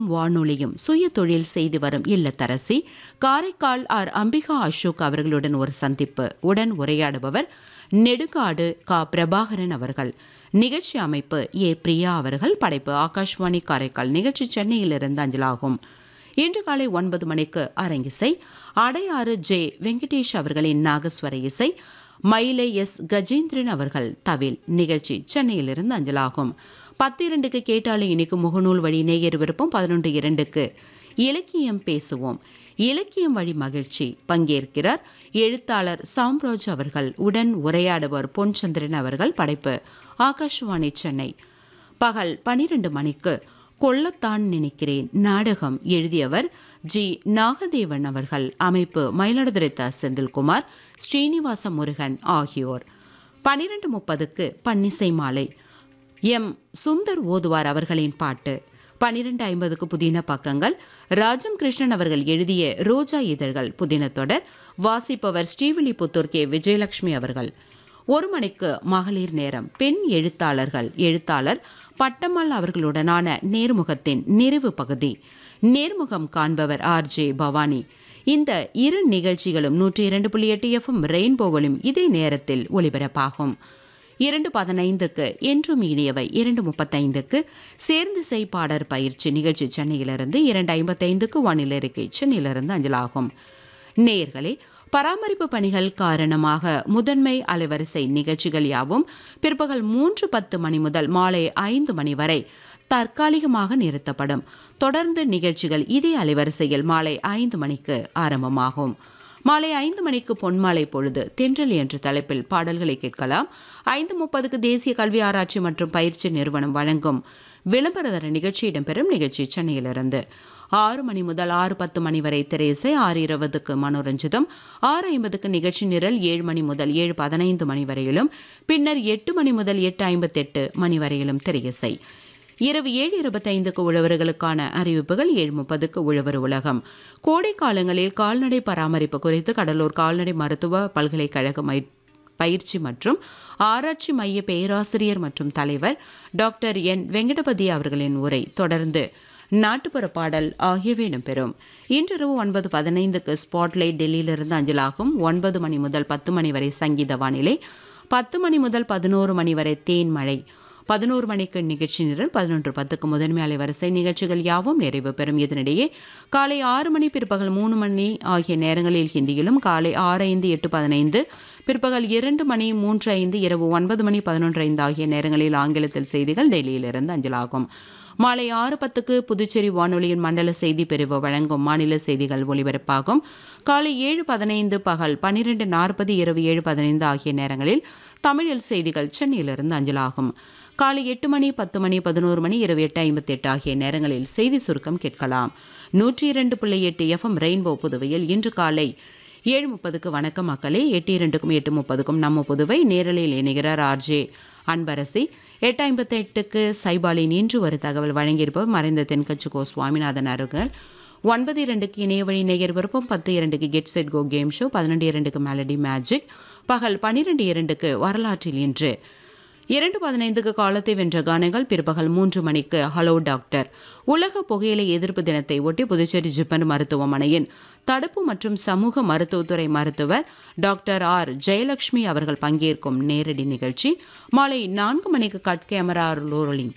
வானொலியும் சுய தொழில் செய்து வரும் இல்லத்தரசி காரைக்கால் ஆர் அம்பிகா அசோக் அவர்களுடன் ஒரு சந்திப்பு உடன் உரையாடுபவர் நெடுகாடு கா பிரபாகரன் அவர்கள் நிகழ்ச்சி அமைப்பு ஏ பிரியா அவர்கள் படைப்பு ஆகாஷ்வாணி காரைக்கால் நிகழ்ச்சி சென்னையிலிருந்து அஞ்சலாகும் இன்று காலை ஒன்பது மணிக்கு அரங்கிசை அடையாறு ஜே வெங்கடேஷ் அவர்களின் நாகஸ்வர இசை மயிலை எஸ் கஜேந்திரன் அவர்கள் தவில் நிகழ்ச்சி சென்னையிலிருந்து அஞ்சலாகும் பத்து இரண்டுக்கு கேட்டாலே இனிக்கு முகநூல் வழி நேயர் விருப்பம் பதினொன்று இரண்டுக்கு இலக்கியம் பேசுவோம் இலக்கியம் வழி மகிழ்ச்சி பங்கேற்கிறார் எழுத்தாளர் சாம்ராஜ் அவர்கள் உடன் உரையாடுவர் பொன்சந்திரன் அவர்கள் படைப்பு ஆகாஷ்வாணி சென்னை பகல் பனிரெண்டு மணிக்கு கொல்லத்தான் நினைக்கிறேன் நாடகம் எழுதியவர் ஜி நாகதேவன் அவர்கள் அமைப்பு மயிலாடுதுறை த செந்தில்குமார் ஸ்ரீனிவாச முருகன் ஆகியோர் பனிரெண்டு முப்பதுக்கு பன்னிசை மாலை எம் சுந்தர் ஓதுவார் அவர்களின் பாட்டு பனிரெண்டு ஐம்பதுக்கு புதின பக்கங்கள் ராஜம் கிருஷ்ணன் அவர்கள் எழுதிய ரோஜா இதழ்கள் புதின தொடர் வாசிப்பவர் ஸ்ரீவில்லிபுத்தூர் கே விஜயலட்சுமி அவர்கள் ஒரு மணிக்கு மகளிர் நேரம் பெண் எழுத்தாளர்கள் எழுத்தாளர் பட்டம்மாள் அவர்களுடனான நேர்முகத்தின் நிறைவு பகுதி நேர்முகம் காண்பவர் ஆர் ஜே பவானி இந்த இரு நிகழ்ச்சிகளும் நூற்றி இரண்டு புள்ளி எட்டு எஃப்எம் ரெயின்போவிலும் இதே நேரத்தில் ஒலிபரப்பாகும் இரண்டு பதினைந்துக்கு என்றும் இனியவை இரண்டு முப்பத்தைந்துக்கு சேர்ந்து செய் பாடர் பயிற்சி நிகழ்ச்சி சென்னையிலிருந்து இரண்டு ஐம்பத்தைந்துக்கு வானிலை அறிக்கை சென்னையிலிருந்து அஞ்சலாகும் நேயர்களே பராமரிப்பு பணிகள் காரணமாக முதன்மை அலைவரிசை நிகழ்ச்சிகள் யாவும் பிற்பகல் மூன்று பத்து மணி முதல் மாலை ஐந்து மணி வரை தற்காலிகமாக நிறுத்தப்படும் தொடர்ந்து நிகழ்ச்சிகள் இதே அலைவரிசையில் மாலை ஐந்து மணிக்கு ஆரம்பமாகும் மாலை ஐந்து மணிக்கு பொன்மாலை பொழுது தென்றல் என்ற தலைப்பில் பாடல்களை கேட்கலாம் ஐந்து முப்பதுக்கு தேசிய கல்வி ஆராய்ச்சி மற்றும் பயிற்சி நிறுவனம் வழங்கும் விளம்பரதர நிகழ்ச்சி இடம்பெறும் நிகழ்ச்சி சென்னையிலிருந்து ஆறு மணி முதல் ஆறு பத்து மணி வரை திரையிசை ஆறு இருபதுக்கு மனோரஞ்சிதம் ஆறு ஐம்பதுக்கு நிகழ்ச்சி நிரல் ஏழு மணி முதல் ஏழு பதினைந்து மணி வரையிலும் பின்னர் எட்டு மணி முதல் எட்டு ஐம்பத்தெட்டு மணி வரையிலும் திரையிசை இரவு ஏழு இருபத்தைந்துக்கு உழவர்களுக்கான அறிவிப்புகள் ஏழு முப்பதுக்கு உழவர் உலகம் கோடை காலங்களில் கால்நடை பராமரிப்பு குறித்து கடலூர் கால்நடை மருத்துவ பல்கலைக்கழக மை பயிற்சி மற்றும் ஆராய்ச்சி மைய பேராசிரியர் மற்றும் தலைவர் டாக்டர் என் வெங்கடபதி அவர்களின் உரை தொடர்ந்து நாட்டுப்புற பாடல் ஆகியவை இடம்பெறும் இன்றிரவு ஒன்பது பதினைந்துக்கு ஸ்பாட்லைட் டெல்லியிலிருந்து அஞ்சலாகும் ஒன்பது மணி முதல் பத்து மணி வரை சங்கீத வானிலை பத்து மணி முதல் பதினோரு மணி வரை தேன் மழை பதினோரு மணிக்கு நிகழ்ச்சி நிரல் பதினொன்று பத்துக்கு முதன்மை அலைவரிசை நிகழ்ச்சிகள் யாவும் நிறைவு பெறும் இதனிடையே காலை ஆறு மணி பிற்பகல் மூணு மணி ஆகிய நேரங்களில் ஹிந்தியிலும் காலை ஆறு ஐந்து எட்டு பதினைந்து பிற்பகல் இரண்டு மணி மூன்று ஐந்து இரவு ஒன்பது மணி பதினொன்று ஐந்து ஆகிய நேரங்களில் ஆங்கிலத்தில் செய்திகள் டெல்லியிலிருந்து அஞ்சலாகும் மாலை ஆறு பத்துக்கு புதுச்சேரி வானொலியின் மண்டல செய்தி பிரிவு வழங்கும் மாநில செய்திகள் ஒலிபரப்பாகும் காலை ஏழு பதினைந்து பகல் பன்னிரெண்டு நாற்பது இரவு ஏழு பதினைந்து ஆகிய நேரங்களில் தமிழில் செய்திகள் சென்னையிலிருந்து அஞ்சலாகும் காலை எட்டு மணி பத்து மணி பதினோரு மணி இரவு எட்டு ஐம்பத்தி எட்டு ஆகிய நேரங்களில் செய்தி சுருக்கம் கேட்கலாம் நூற்றி இரண்டு புள்ளி எட்டு எஃப்எம் ரெயின்போ புதுவையில் இன்று காலை ஏழு முப்பதுக்கு வணக்கம் மக்களே எட்டு இரண்டுக்கும் எட்டு முப்பதுக்கும் நம்ம புதுவை நேரலில் இணைகிறார் ஆர்ஜே அன்பரசி எட்டு ஐம்பத்தி எட்டுக்கு சைபாலின் இன்று ஒரு தகவல் வழங்கியிருப்பவர் மறைந்த தென்கட்சி கோ சுவாமிநாதன் அவர்கள் ஒன்பது இரண்டுக்கு இணைய வழி நேயர் விருப்பம் பத்து இரண்டுக்கு get set go game show பதினெண்டு இரண்டுக்கு மெலடி மேஜிக் பகல் பன்னிரெண்டு இரண்டுக்கு வரலாற்றில் இன்று இரண்டு பதினைந்துக்கு காலத்தை வென்ற கானங்கள் பிற்பகல் மூன்று மணிக்கு ஹலோ டாக்டர் உலக புகையிலை எதிர்ப்பு தினத்தை ஒட்டி புதுச்சேரி ஜிப்பன் மருத்துவமனையின் தடுப்பு மற்றும் சமூக மருத்துவத்துறை மருத்துவர் டாக்டர் ஆர் ஜெயலட்சுமி அவர்கள் பங்கேற்கும் நேரடி நிகழ்ச்சி மாலை நான்கு மணிக்கு cut camera rolling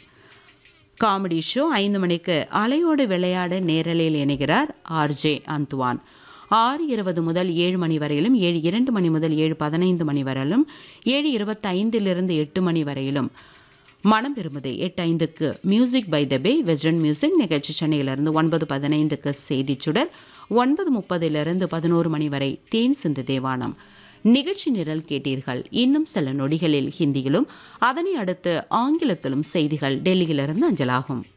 comedy show ஐந்து மணிக்கு அலையோடு விளையாட நேரலில் இணைகிறார் ஆர்ஜே அந்துவான் ஆறு இருபது முதல் ஏழு மணி வரையிலும் ஏழு இரண்டு மணி முதல் ஏழு பதினைந்து மணி வரையிலும் ஏழு இருபத்தைந்திலிருந்து எட்டு மணி வரையிலும் மனம் விரும்புது எட்டு ஐந்துக்கு music by the way western music நிகழ்ச்சி சென்னையிலிருந்து ஒன்பது பதினைந்துக்கு செய்திச்சுடர் ஒன்பது முப்பதிலிருந்து பதினோரு மணி வரை தேன் சிந்து தேவானம் நிகழ்ச்சி நிரல் கேட்டீர்கள் இன்னும் சில நொடிகளில் ஹிந்தியிலும் அதனை அடுத்து ஆங்கிலத்திலும் செய்திகள் டெல்லியிலிருந்து அஞ்சலாகும்